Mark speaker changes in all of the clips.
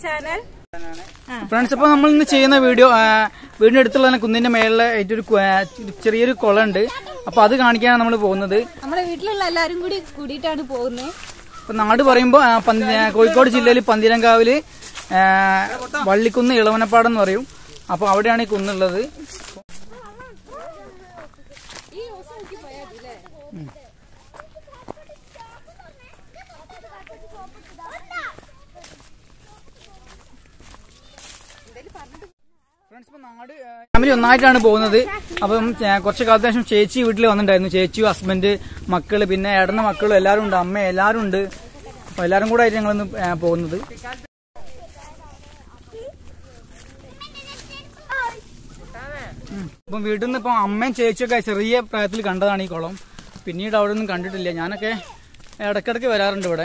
Speaker 1: Channel
Speaker 2: friends ഇപ്പോൾ നമ്മൾ ഇന്ന് ചെയ്യുന്ന വീഡിയോ ആ, വീടിന്റെ അടുത്തുള്ള തന്നെ കുന്നിന്റെ മേളിലെ ഏറ്റവും ഒരു കു- ആ, ചെറിയൊരു കുളമുണ്ട് അപ്പൊ അത് കാണിക്കാനാണ് നമ്മൾ പോകുന്നത്
Speaker 1: നമ്മുടെ വീട്ടിലുള്ള എല്ലാരും കൂടി കൂടിയിട്ടാണ് പോകുന്നത്
Speaker 2: ഇപ്പൊ നാട് പറയുമ്പോൾ കോഴിക്കോട് ജില്ലയിൽ പന്തിരങ്കാവില് ആ, വള്ളിക്കുന്ന് ഇളവനപ്പാട് എന്ന് പറയും അപ്പൊ അവിടെയാണ് ഈ കുന്നുള്ളത് ഫ്രണ്ട്സ് ഇപ്പൊ നാട് ഫാമിലി ഒന്നായിട്ടാണ് പോകുന്നത് അപ്പം ഏ, കുറച്ച് കാലത്തിന് ശേഷം ചേച്ചി വീട്ടിൽ വന്നിട്ടുണ്ടായിരുന്നു ചേച്ചിയും ഹസ്ബൻഡ് മക്കള് പിന്നെ ഏടന്ന മക്കളും എല്ലാവരും ഉണ്ട് അമ്മ എല്ലാവരും ഉണ്ട് അപ്പൊ എല്ലാവരും കൂടെ ആയിട്ട് ഞങ്ങളൊന്ന് ഏ, പോകുന്നത് ഉം. അപ്പം വീട്ടിൽ നിന്ന് ഇപ്പം അമ്മയും ചേച്ചിയൊക്കെ ചെറിയ പ്രായത്തിൽ കണ്ടതാണ് ഈ കുളം പിന്നീട് അവിടെ ഒന്നും കണ്ടിട്ടില്ല ഞാനൊക്കെ ഇടയ്ക്കിടയ്ക്ക് വരാറുണ്ട് ഇവിടെ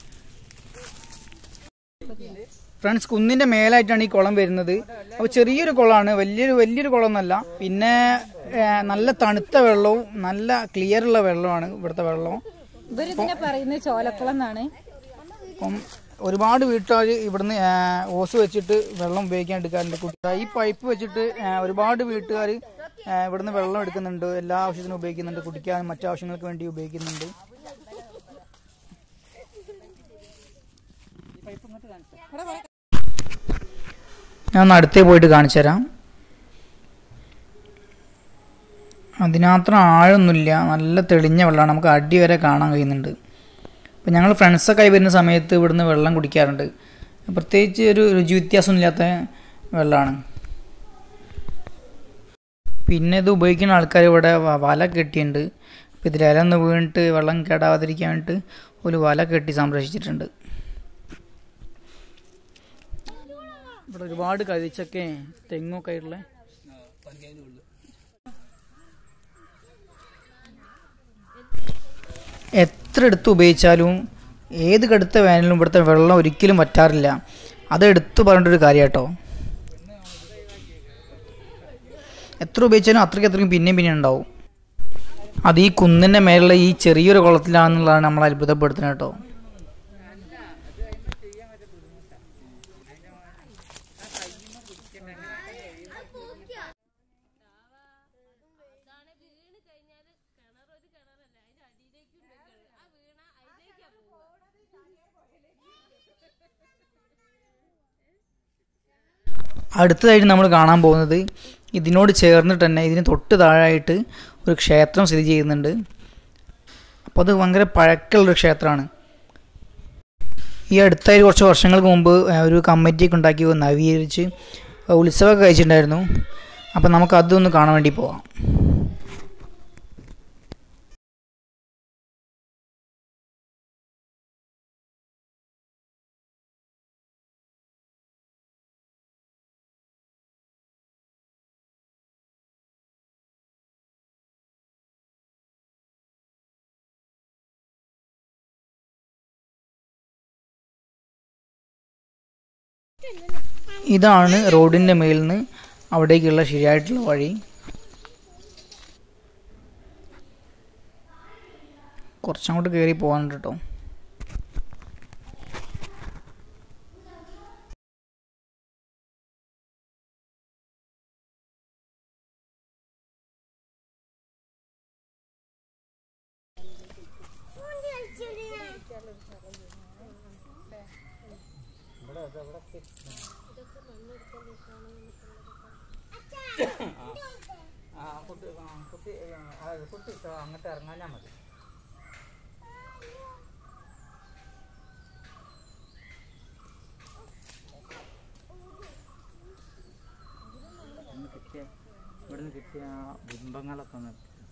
Speaker 2: ഫ്രണ്ട്സ് കുന്നിന്റെ മേലായിട്ടാണ് ഈ കുളം വരുന്നത് അപ്പൊ ചെറിയൊരു കുളമാണ് വലിയൊരു വലിയൊരു കുളം എന്നല്ല പിന്നെ ഏ, നല്ല തണുത്ത വെള്ളവും നല്ല ക്ലിയർ ഉള്ള വെള്ളമാണ് ഇവിടുത്തെ വെള്ളം
Speaker 1: ഇവരിതിനെ പറയുന്നത് ചോലക്കുളം എന്നാണ്
Speaker 2: അപ്പം ഒരുപാട് വീട്ടുകാർ ഇവിടുന്ന് ഏ, ഓസ് വെച്ചിട്ട് വെള്ളം ഉപയോഗിക്കാൻ എടുക്കാറുണ്ട് കുട്ടി ഈ പൈപ്പ് വെച്ചിട്ട് ഏ, ഒരുപാട് വീട്ടുകാർ ഇവിടുന്ന് വെള്ളം എടുക്കുന്നുണ്ട് എല്ലാ ആവശ്യത്തിനും ഉപയോഗിക്കുന്നുണ്ട് കുടിക്കാനും മറ്റു ആവശ്യങ്ങൾക്ക് വേണ്ടി ഉപയോഗിക്കുന്നുണ്ട് ഞാൻ ഒന്ന് അടുത്തേ പോയിട്ട് കാണിച്ചു തരാം അതിനത്ര ആഴൊന്നുമില്ല നല്ല തെളിഞ്ഞ വെള്ളമാണ് നമുക്ക് അടി വരെ കാണാൻ കഴിയുന്നുണ്ട് അപ്പം ഞങ്ങൾ ഫ്രണ്ട്സൊക്കെ ആയി വരുന്ന സമയത്ത് ഇവിടുന്ന് വെള്ളം കുടിക്കാറുണ്ട് പ്രത്യേകിച്ച് ഒരു രുചി വ്യത്യാസമൊന്നുമില്ലാത്ത വെള്ളമാണ് പിന്നെ ഇത് ഉപയോഗിക്കുന്ന ആൾക്കാർ ഇവിടെ വ- വല കെട്ടിയിട്ടുണ്ട് അപ്പോൾ ഇതിൽ ഇലന്ന് വീണിട്ട് വെള്ളം കേടാവാതിരിക്കാൻ വേണ്ടിയിട്ട് ഒരു വല കെട്ടി സംരക്ഷിച്ചിട്ടുണ്ട് ഇവിടെ ഒരുപാട് കരിച്ചൊക്കെ തെങ്ങൊക്കെ ആയിട്ടുള്ള എത്ര എടുത്ത് ഉപയോഗിച്ചാലും ഏത് കടുത്ത വേനലും ഇവിടുത്തെ വെള്ളം ഒരിക്കലും വറ്റാറില്ല അത് എടുത്തു പറയേണ്ട ഒരു കാര്യം കേട്ടോ എത്ര ഉപയോഗിച്ചാലും അത്രയ്ക്ക് അത്രയ്ക്കും പിന്നെയും പിന്നെയും ഉണ്ടാവും അത് ഈ കുന്നിൻ്റെ മേലുള്ള ഈ ചെറിയൊരു കുളത്തിലാണെന്നുള്ളതാണ് നമ്മൾ അത്ഭുതപ്പെടുത്തുന്നത് കേട്ടോ അടുത്തതായിട്ട് നമ്മൾ കാണാൻ പോകുന്നത് ഇതിനോട് ചേർന്നിട്ട് തന്നെ ഇതിന് തൊട്ട് താഴായിട്ട് ഒരു ക്ഷേത്രം സ്ഥിതി ചെയ്യുന്നുണ്ട് അപ്പോൾ അത് ഭയങ്കര പഴക്കമുള്ളൊരു ക്ഷേത്രമാണ് ഈ അടുത്തായി കുറച്ച് വർഷങ്ങൾക്ക് മുമ്പ് ഏഹ്, ഒരു കമ്മിറ്റിയൊക്കെ ഉണ്ടാക്കി നവീകരിച്ച് ഉത്സവമൊക്കെ കഴിച്ചിട്ടുണ്ടായിരുന്നു അപ്പോൾ നമുക്ക് അതൊന്ന് കാണാൻ വേണ്ടി പോവാം ഇതാണ് റോഡിൻ്റെ മേലിൽ നിന്ന് അവിടേക്കുള്ള ശരിയായിട്ടുള്ള വഴി കുറച്ചങ്ങോട്ട് കയറി പോകാനുണ്ട് കേട്ടോ അങ്ങോട്ട് ഇറങ്ങാനാ മതി ഇവിടുന്ന് കിട്ടിയ ബിംബങ്ങളൊക്കെ ഒന്ന്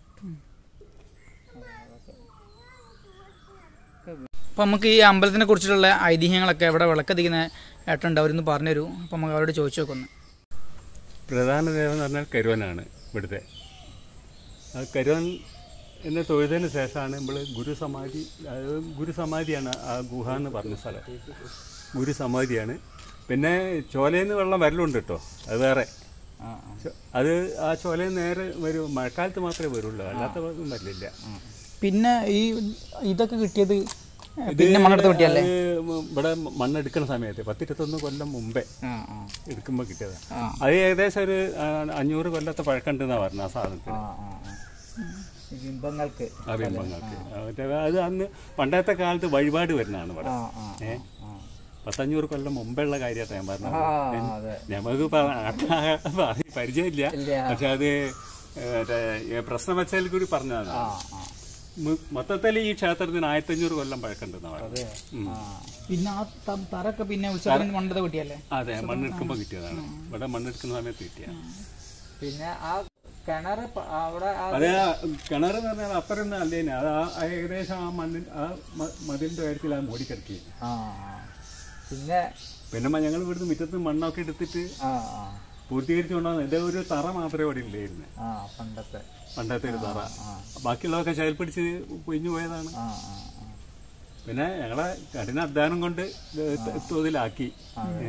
Speaker 2: അപ്പം നമുക്ക് ഈ അമ്പലത്തിനെ കുറിച്ചിട്ടുള്ള ഐതിഹ്യങ്ങളൊക്കെ ഇവിടെ വിളക്കത്തിക്കുന്ന ഏട്ടുണ്ട് അവരൊന്ന് പറഞ്ഞുതരൂ അപ്പം നമുക്ക് അവരോട് ചോദിച്ചു നോക്കുന്നു
Speaker 3: പ്രധാന ദേവൻ എന്ന് പറഞ്ഞാൽ കരുവനാണ് ഇവിടുത്തെ ആ കരുവൻ എന്ന തൊഴുതിന് ശേഷമാണ് നമ്മൾ ഗുരുസമാധി അത് ഗുരുസമാധിയാണ് ആ ഗുഹ എന്ന് പറഞ്ഞ സ്ഥലം ഗുരുസമാധിയാണ് പിന്നെ ചോലയിൽ നിന്ന് വെള്ളം വരലുണ്ട് കേട്ടോ അത് വേറെ ചോ- അത് ആ ചോലയിൽ നിന്ന് നേരെ വരും മഴക്കാലത്ത് മാത്രമേ വരുള്ളൂ അല്ലാത്ത ഒന്നും വരില്ല
Speaker 2: പിന്നെ ഈ ഇതൊക്കെ കിട്ടിയത് പിന്നെ മണ്ണെടുത്ത് കിട്ടിയല്ലേ
Speaker 3: അത് ഇവിടെ മണ്ണെടുക്കുന്ന സമയത്ത് പത്തിരുപത്തൊന്ന് കൊല്ലം മുമ്പേ
Speaker 2: ആ ആ
Speaker 3: എടുക്കുമ്പോൾ കിട്ടിയതാണ്
Speaker 2: ആ.
Speaker 3: അത് ഏകദേശം ഒരു ആ, അഞ്ഞൂറ് കൊല്ലത്തെ പഴക്കമുണ്ടെന്നാണ് പറഞ്ഞത് ആ സാധനത്തിന്
Speaker 2: ആ ആ ആ. ഈ ബിംബങ്ങൾക്ക്
Speaker 3: ആ ബിംബങ്ങൾക്ക് മറ്റേ അത് അന്ന് പണ്ടത്തെ കാലത്ത് വഴിപാട് വരുന്നതാണ് ഇവിടെ
Speaker 2: ആ ആ
Speaker 3: ഏ
Speaker 2: ആ
Speaker 3: പത്തഞ്ഞൂറ് കൊല്ലം മുമ്പുള്ള കാര്യമായിട്ട് ഞാൻ
Speaker 2: ആ
Speaker 3: പറഞ്ഞത്
Speaker 2: അതെ
Speaker 3: നമുക്ക് പ- പറ- പരിചയമില്ല
Speaker 2: ഇല്ല.
Speaker 3: പക്ഷെ അത് ഏ, മറ്റേ ഈ പ്രശ്നം വെച്ചാൽ കൂടി പറഞ്ഞതാണ്
Speaker 2: ആ ആ
Speaker 3: മു- മൊത്തത്തിൽ ഈ ക്ഷേത്രത്തിന് ആയിരത്തഞ്ഞൂറ് കൊല്ലം പഴക്കമുണ്ടെന്ന് പറഞ്ഞത് ഉം.
Speaker 2: ആ. പിന്നെ ആ ത- തറൊക്കെ പിന്നെ ഉത്സവത്തിന് മണ്ടത്തെ കിട്ടിയല്ലേ
Speaker 3: അതെ മണ്ണെടുക്കുമ്പോൾ കിട്ടിയതാണ് ഇവിടെ മണ്ണെടുക്കുന്ന സമയത്ത് കിട്ടിയ
Speaker 2: പിന്നെ ആ കിണർ അവിടെ
Speaker 3: അത് ആ കിണർ എന്ന് പറഞ്ഞാൽ അപ്പുറം അല്ലേനെ അത് ആ ആ ഏകദേശം ആ മണ്ണിൽ ആ മ- മതിലിന്റെ കാര്യത്തിൽ ആ മൂടിക്കിടക്കി
Speaker 2: ആ പിന്നെ
Speaker 3: പിന്നെ ഞങ്ങൾ ഇവിടുന്ന് മുറ്റത്ത് മണ്ണൊക്കെ എടുത്തിട്ട്
Speaker 2: ആ ആ
Speaker 3: പൂർത്തീകരിച്ചു കൊണ്ടുവന്നു എൻ്റെ ഒരു തറ മാത്രമേ ഇവിടെ ഉണ്ടായിരുന്നു
Speaker 2: ആ പണ്ടത്തെ
Speaker 3: പണ്ടത്തെ ഒരു തറ ബാക്കിയുള്ളതൊക്കെ ചയൽ പിടിച്ച് പൊയിഞ്ഞു പോയതാണ്
Speaker 2: ആ ആ ആ.
Speaker 3: പിന്നെ ഞങ്ങളെ കഠിന അധ്വാനം കൊണ്ട് ഇത് തോതിലാക്കി ഏ.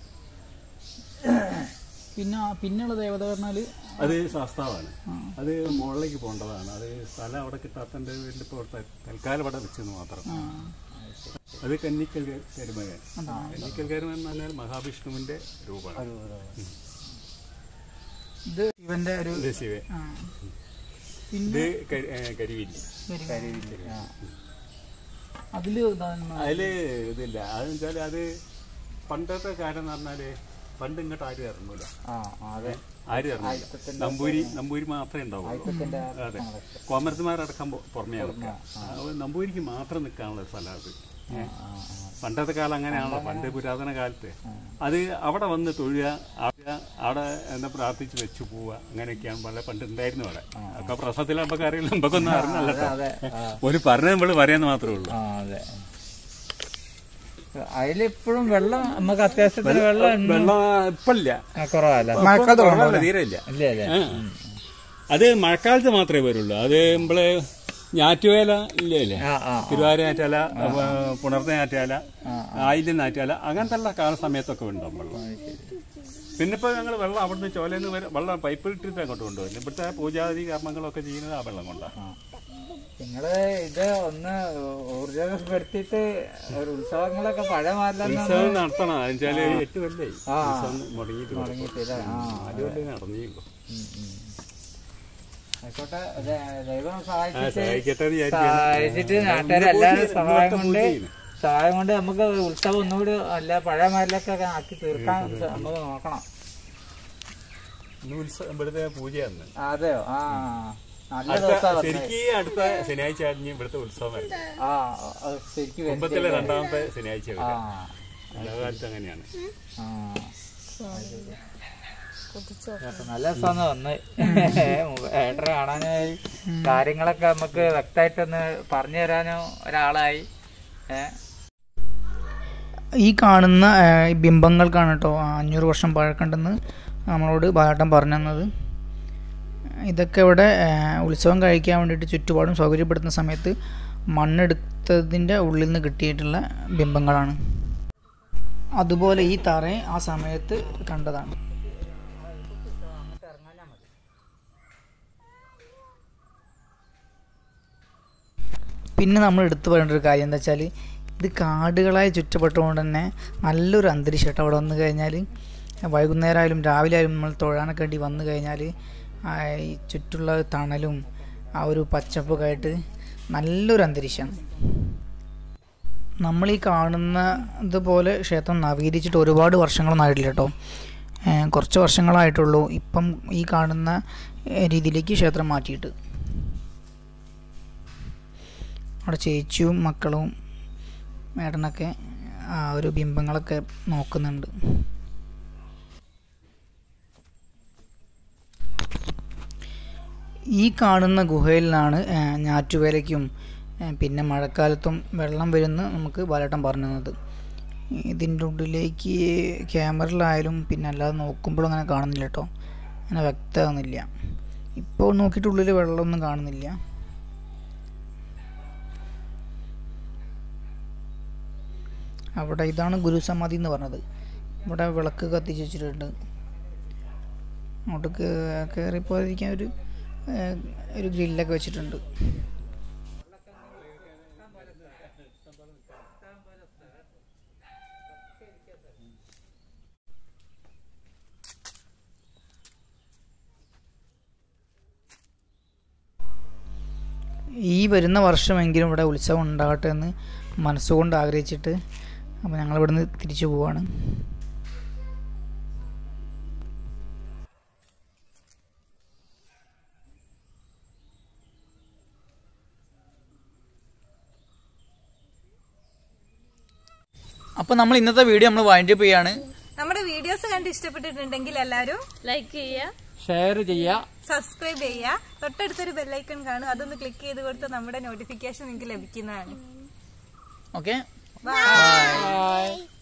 Speaker 2: പിന്നെ പിന്നെയുള്ള ദേവത പറഞ്ഞാല്
Speaker 3: അത് ശാസ്താവാണ് അത് മുകളിലേക്ക് പോകേണ്ടതാണ് അത് സ്ഥലം അവിടെ കിട്ടാത്തതിന്റെ വീട്ടിൽ ഇപ്പോൾ ത- തൽക്കാലം ഇവിടെ വെച്ചെന്ന് മാത്രം അത് കന്നിക്കൽ കരുമകൻ കന്നിക്കൽ കരുമൻ എന്ന് പറഞ്ഞാൽ മഹാവിഷ്ണുവിന്റെ രൂപമാണ്
Speaker 2: ഇത് ഇവന്റെ ഒരു
Speaker 3: ഇത് ശിവൻ
Speaker 2: ആ.
Speaker 3: ഇത് കരി- ഏ, കരിവില്ലി
Speaker 2: കരിവില്ല് ആ. അതില് ഇതാണ്
Speaker 3: അതില് ഇതില്ല അതെന്ന് വെച്ചാൽ അത് പണ്ടത്തെ കാര്യം എന്ന് പറഞ്ഞാല് പണ്ട് ഇങ്ങോട്ട് ആരും ഇറങ്ങൂല
Speaker 2: ആ ആ, അതെ
Speaker 3: ആരും ഇറങ്ങില്ല നമ്പൂരി നമ്പൂരി മാത്രമേ ഉണ്ടാവുള്ളൂ
Speaker 2: ഇതിന്റെ
Speaker 3: അതെ കോമർത്തിമാരടക്കം പൊ- പുറമേ നടക്കാം നമ്പൂരിക്ക് മാത്രം നിൽക്കാനുള്ള സ്ഥലം അത് ഏ. പണ്ടത്തെ കാലം അങ്ങനെയാണല്ലോ പണ്ട് പുരാതന കാലത്ത് അത് അവിടെ വന്ന് തൊഴുക അവിടെ അവിടെ എന്താ പ്രാർത്ഥിച്ച് വെച്ചു പോവുക അങ്ങനെയൊക്കെയാണ് വളരെ പണ്ട് ഉണ്ടായിരുന്നു അവിടെ ഒക്കെ പ്രസവത്തിൽ നമുക്ക് അറിയില്ല നമുക്കൊന്നും അറിഞ്ഞല്ല
Speaker 2: അതെ ആ.
Speaker 3: ഒരു പറഞ്ഞ നമ്മൾ പറയാന്ന് മാത്രമേ ഉള്ളൂ
Speaker 2: ആ അതെ അതിലിപ്പോഴും വെള്ളം നമുക്ക് അത്യാവശ്യത്തിന് വെള്ളം ഉണ്ട്.
Speaker 3: വെള്ളം ഇപ്പല്ല
Speaker 2: ആ, കുറവല്ല
Speaker 3: കുറവല്ല തീരെ ഇല്ല
Speaker 2: ഇല്ല അല്ലേ
Speaker 3: ആ. അത് മഴക്കാലത്ത് മാത്രമേ വരുള്ളൂ അത് നമ്മള് ഞാറ്റുവേല ഇല്ലേ ഇല്ലേ
Speaker 2: ആ ആ
Speaker 3: തിരുവാര ഞാറ്റാല പുണർന്ന ഞാറ്റാല ആയില്യം ഞാറ്റാല അങ്ങനത്തെ ഉള്ള കാല സമയത്തൊക്കെ ഉണ്ടാവും വെള്ളം പിന്നെ ഇപ്പൊ ഞങ്ങൾ വെള്ളം അവിടുന്ന് ചോലന്ന് വരെ വെള്ളം പൈപ്പ് ഇട്ടിട്ട് അങ്ങോട്ട് കൊണ്ടുവരും ഇവിടുത്തെ പൂജാതി കർമ്മങ്ങളൊക്കെ ചെയ്യുന്നത് ആ വെള്ളം കൊണ്ടാണ്
Speaker 2: നിങ്ങള് ഇത് ഒന്ന് ഊർജപ്പെടുത്തിയിട്ട് ഒരു ഉത്സവങ്ങളൊക്കെ പഴയ മാറില്ലെന്ന്
Speaker 3: ഉത്സവം നടത്തണം എന്നുവെച്ചാല് എട്ട് കൊല്ലായി
Speaker 2: ആ.
Speaker 3: ഉത്സവം മുടങ്ങിയിട്ട്
Speaker 2: തുടങ്ങിയിട്ടില്ല ആ
Speaker 3: നാല് കൊല്ലം നടന്നിയുള്ളൂ
Speaker 2: ഉം, ഉം. ആയിക്കോട്ടെ ദേ- ദൈവം
Speaker 3: ആ
Speaker 2: സഹായിച്ചിട്ട്
Speaker 3: സഹായിക്കട്ടെ എന്ന് വിചാരിക്കുകയാണ്.
Speaker 2: സഹായിച്ചിട്ട് നാട്ടുകാരെല്ലാരും
Speaker 3: പൂജ-
Speaker 2: സഹായം
Speaker 3: ഇവിടുത്തെ
Speaker 2: കൊണ്ട്
Speaker 3: പൂജ ചെയ്യുന്നു.
Speaker 2: സഹായം കൊണ്ട് നമുക്ക് ഉത്സവം ഒന്നുകൂടി അല്ല പഴയ മാരിലൊക്കെ ആക്കി തീർക്കാൻ നമുക്ക് നോക്കണം
Speaker 3: ഇന്ന് ഉത്സവം ഇവിടുത്തെ പൂജയാണ്
Speaker 2: അതെയോ ആ നല്ല
Speaker 3: അടുത്ത
Speaker 2: ദിവസം
Speaker 3: ശരിക്കും അടുത്ത ശനിയാഴ്ച ആയിരുന്നു ഇവിടുത്തെ ഉത്സവം വരുന്നത്
Speaker 2: ആ അത് ശരിക്കും വരും.
Speaker 3: കുമ്പത്തിലെ രണ്ടാമത്തെ ശനിയാഴ്ച
Speaker 2: ആ
Speaker 3: വരും എല്ലാ കാലത്തും അങ്ങനെയാണ്
Speaker 2: ആ അപ്പൊ നല്ല ദിവസമാണ് വന്ന് ഏട്ടനെ കാണാനായി കാര്യങ്ങളൊക്കെ നമുക്ക് വ്യക്തമായിട്ടൊന്ന് പറഞ്ഞു തരാനോ ഒരാളായി ഏഹ്
Speaker 4: ഈ കാണുന്ന ആ, ഈ ബിംബങ്ങൾക്കാണ് കേട്ടോ അഞ്ഞൂറ് വർഷം പഴക്കമുണ്ടെന്ന് നമ്മളോട് ബാലട്ടൻ പറഞ്ഞു തന്നത് ഇതൊക്കെ ഇവിടെ ആ, ഉത്സവം കഴിക്കാൻ വേണ്ടിയിട്ട് ചുറ്റുപാടും സൗകര്യപ്പെടുത്തുന്ന സമയത്ത് മണ്ണെടുത്തതിൻ്റെ ഉള്ളിൽ നിന്ന് കിട്ടിയിട്ടുള്ള ബിംബങ്ങളാണ് അതുപോലെ ഈ തറയെ ആ സമയത്ത് കണ്ടതാണ് പിന്നെ നമ്മൾ എടുത്തു പറയേണ്ട ഒരു കാര്യം എന്താ വെച്ചാൽ ഇത് കാടുകളായി ചുറ്റപ്പെട്ടുകൊണ്ട് തന്നെ നല്ലൊരു അന്തരീക്ഷം കേട്ടോ അവിടെ വന്നു കഴിഞ്ഞാൽ വൈകുന്നേരം ആയാലും രാവിലെ ആയാലും നമ്മൾ തൊഴാനൊക്കെ വേണ്ടി വന്നു കഴിഞ്ഞാൽ ആ ഈ ചുറ്റുള്ള തണലും ആ ഒരു പച്ചപ്പൊക്കെ ആയിട്ട് നല്ലൊരു അന്തരീക്ഷമാണ് നമ്മൾ ഈ കാണുന്ന ഇതുപോലെ ക്ഷേത്രം നവീകരിച്ചിട്ട് ഒരുപാട് വർഷങ്ങളൊന്നും ആയിട്ടില്ല കേട്ടോ ഏഹ് കുറച്ച് വർഷങ്ങളായിട്ടുള്ളൂ ഇപ്പം ഈ കാണുന്ന ഏഹ് രീതിയിലേക്ക് ക്ഷേത്രം മാറ്റിയിട്ട് അവിടെ ചേച്ചിയും മക്കളും മേടനൊക്കെ ആ ഒരു ബിംബങ്ങളൊക്കെ നോക്കുന്നുണ്ട് ഈ കാണുന്ന ഗുഹയിൽ നിന്നാണ് ആ, ഞാറ്റുവേലയ്ക്കും ആ, പിന്നെ മഴക്കാലത്തും വെള്ളം വരുന്ന നമുക്ക് ബാലേട്ടൻ പറഞ്ഞു തന്നത് ഇതിൻ്റെ ഉള്ളിലേക്ക് ക്യാമറയിലായാലും പിന്നെ അല്ലാതെ നോക്കുമ്പോഴും അങ്ങനെ കാണുന്നില്ല കേട്ടോ അങ്ങനെ വ്യക്തമാകുന്നില്ല ഇപ്പോൾ നോക്കിയിട്ട് ഉള്ളിൽ വെള്ളമൊന്നും കാണുന്നില്ല അവിടെ ഇതാണ് ഗുരുസമാധി എന്ന് പറഞ്ഞത് ഇവിടെ വിളക്ക് കത്തിച്ച് വെച്ചിട്ടുണ്ട് അങ്ങോട്ട് കയറിപ്പോയിരിക്കാൻ ഒരു ഏഹ്, ഒരു ഗ്രില്ലൊക്കെ വെച്ചിട്ടുണ്ട്
Speaker 2: ഈ വരുന്ന വർഷമെങ്കിലും ഇവിടെ ഉത്സവം ഉണ്ടാകട്ടെ എന്ന് മനസ്സുകൊണ്ട് ആഗ്രഹിച്ചിട്ട് അപ്പോൾ ഞങ്ങൾ ഇവിടുന്ന് തിരിച്ചു പോവാണ് അപ്പോൾ നമ്മൾ ഇന്നത്തെ വീഡിയോ നമ്മൾ വൈൻഡപ്പ് ചെയ്യാണ്
Speaker 1: നമ്മുടെ വീഡിയോസ് കണ്ട് ഇഷ്ടപ്പെട്ടിട്ടുണ്ടെങ്കിൽ എല്ലാവരും
Speaker 5: ലൈക്ക് ചെയ്യുക
Speaker 3: ഷെയർ ചെയ്യുക
Speaker 1: സബ്സ്ക്രൈബ് ചെയ്യുക തൊട്ടടുത്തൊരു ബെല്ലൈക്കൺ കാണും അതൊന്ന് ക്ലിക്ക് ചെയ്ത് കൊടുത്ത് നമ്മുടെ നോട്ടിഫിക്കേഷൻ നിങ്ങൾക്ക് ലഭിക്കുന്നതാണ്
Speaker 2: ഓക്കെ
Speaker 1: ബൈ